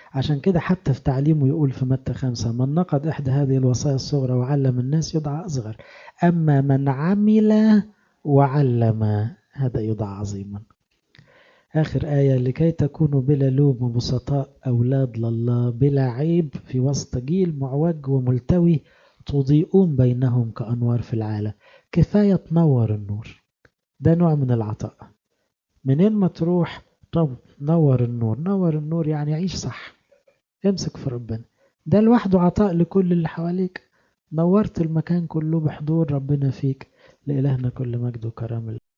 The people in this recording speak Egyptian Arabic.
عشان كده حتى في تعليمه يقول في متى خمسة من نقض إحدى هذه الوصايا الصغرى وعلم الناس يدعى أصغر أما من عمل وعلم هذا يدعى عظيما آخر آية لكي تكونوا بلا لوم وبسطاء أولاد لله بلا عيب في وسط جيل معوج وملتوي تضيئون بينهم كأنوار في العالم كفاية تنور النور ده نوع من العطاء منين ما تروح طب نور النور نور النور يعني عيش صح امسك في ربنا ده لوحده عطاء لكل اللي حواليك نورت المكان كله بحضور ربنا فيك لإلهنا كل مجد وكرم